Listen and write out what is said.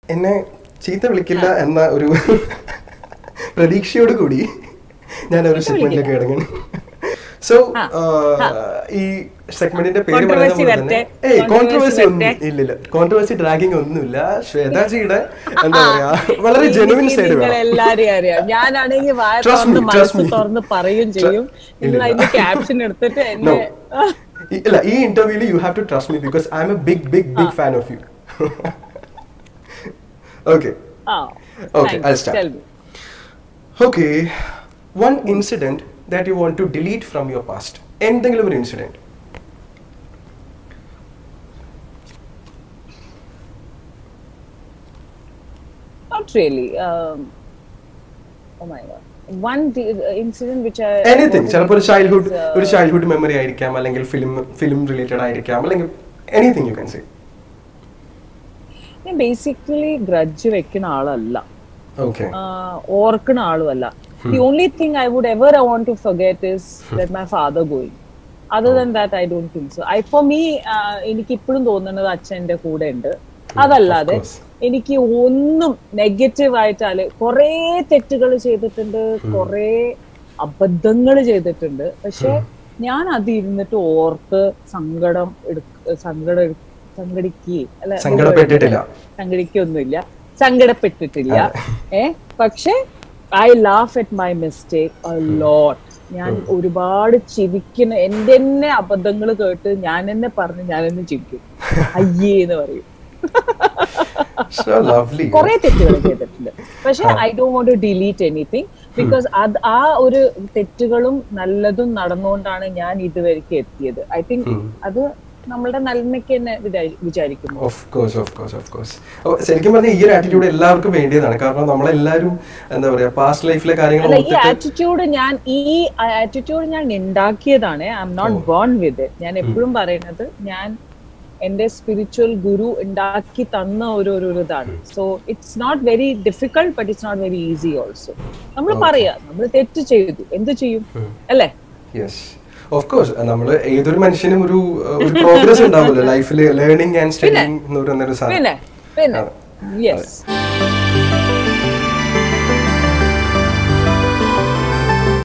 എന്നെ ചീത്ത വിളിക്കില്ല എന്ന ഒരു പ്രതീക്ഷയോട് കൂടി ഞാൻ ഒരു സെഗ്മെന്റിലേക്ക് ഇറങ്ങണം സോ ഈ സെഗ്മെന്റിന്റെ പേര് Controversy പറയുന്ന പോലെ തന്നെ വരട്ടെ. ഏയ് Controversy കോൺട്രവേഴ്സി ഒന്നും വരട്ടെ. ഇല്ലില്ല കോൺട്രവേഴ്സി ഡ്രാഗിങ് ഒന്നുമില്ല ശ്വേതാജിയുടെ എന്താ പറയാ വളരെ ജെനുവിൻ സൈഡ് നിങ്ങൾ വേണം എല്ലാരെയും അറിയാം ഞാനാണെങ്കിൽ വായ Trust me, തുറന്ന് trust മനസ്സ് me. തുറന്ന് പറയും ചെയ്യും നിങ്ങൾ ഇല്ലില്ല. അതിന്റെ ക്യാപ്ഷൻ എടുത്തിട്ട് No. എന്നെ ഈ- ഇല്ല ഈ ഇന്റർവ്യൂല് you have to trust me because I am a big big big fan of you okay ah Okay, I'll start. Tell me. Okay one incident that you want to delete from your past എന്തെങ്കിലും ഒരു incident Not really. Um, oh my god. One de- incident which I anything ചിലപ്പോൾ ഒരു childhood is, uh, ഒരു childhood memory ആയിരിക്കാം അല്ലെങ്കിൽ film film related ആയിരിക്കാം അല്ലെങ്കിൽ anything you can say ഞാൻ ബേസിക്കലി ഗ്രഡ്ജ് വെക്കുന്ന ആളല്ല ഓക്കെ ആഹ് ഓർക്കണ ആളുമല്ല the only thing I would ever I want to forget is let my father going other than that I don't think so I for me എനിക്ക് ഇപ്പോഴും തോന്നുന്നത് അച്ഛൻ എന്റെ കൂടെ ഉണ്ട് അതല്ലാതെ course. എനിക്ക് ഒന്നും നെഗറ്റീവ് ആയിട്ടാല് കുറേ തെറ്റുകൾ ചെയ്തിട്ടുണ്ട് കുറേ അബദ്ധങ്ങൾ ചെയ്തിട്ടുണ്ട് പക്ഷെ ഞാൻ അത് ഇരുന്നിട്ട് ഓർത്ത് സങ്കടം എടുക്ക സങ്കടം എടു- സങ്കടിക്കുകയും അല്ല സങ്കടപ്പെട്ടിട്ടില്ല സങ്കടിക്കൊന്നുമില്ല സങ്കടപ്പെട്ടിട്ടില്ല ഏ പക്ഷെ I laugh at my mistake lot ഞാൻ ഒരുപാട് ചിരിക്കുന്ന എന്റെ തന്നെ അബദ്ധങ്ങൾ കേട്ട് ഞാൻ തന്നെ പറഞ്ഞ് ഞാൻ തന്നെ ചിരിക്കും അയ്യേ എന്ന് പറയും സോ ലവ്ലി കുറെ തെറ്റുകൾ ചെയ്തിട്ടുണ്ട് പക്ഷെ I do want to delete anything because അത് ആ ഒരു തെറ്റുകളും നല്ലതും നടന്നുകൊണ്ടാണ് ഞാൻ ഇതുവരെയ്ക്ക് എത്തിയത് ഐ തിങ്ക് അത് നമ്മളുടെ നന്മയ്ക്ക് തന്നെ വിചാരി- വിചാരിക്കുന്നു of course of course of course ശരിക്കും പറഞ്ഞാൽ ഈ ഒരു ആറ്റിറ്റ്യൂഡ് എല്ലാവർക്കും വേണ്ടിയതാണ് കാരണം നമ്മളെല്ലാവരും എന്താ പറയാ പാസ്റ്റ് ലൈഫിലെ കാര്യങ്ങൾ അല്ല ഈ ഓർത്തിട്ട് ആറ്റിറ്റ്യൂഡ് ഞാൻ ഈ ആറ്റിറ്റ്യൂഡ് ഞാൻ ഉണ്ടാക്കിയതാണ് I am not born with ഞാൻ എപ്പോഴും പറയുന്നത് ഞാൻ എന്റെ സ്പിരിച്വൽ ഗുരു ഉണ്ടാക്കി തന്ന ഒരു ഒരു ഒരു ഇതാണ് so it's not very difficult but it's not very easy also നമ്മൾ പറയാ നമ്മൾ തെറ്റ് ചെയ്തു എന്ത് ചെയ്യും അല്ലേ യെസ് ഓഫ് കോഴ്സ് നമ്മൾ ഏതൊരു മനുഷ്യനും ഒരു uh, ഒരു പ്രോഗ്രസ് ഉണ്ടാവുമല്ലോ ലൈഫിൽ ലേണിംഗ് ആൻഡ് സ്റ്റഡിങ് എന്ന് പറയുന്ന ഒരു സാധനം പിന്നെ പിന്നെ അതെ. യെസ്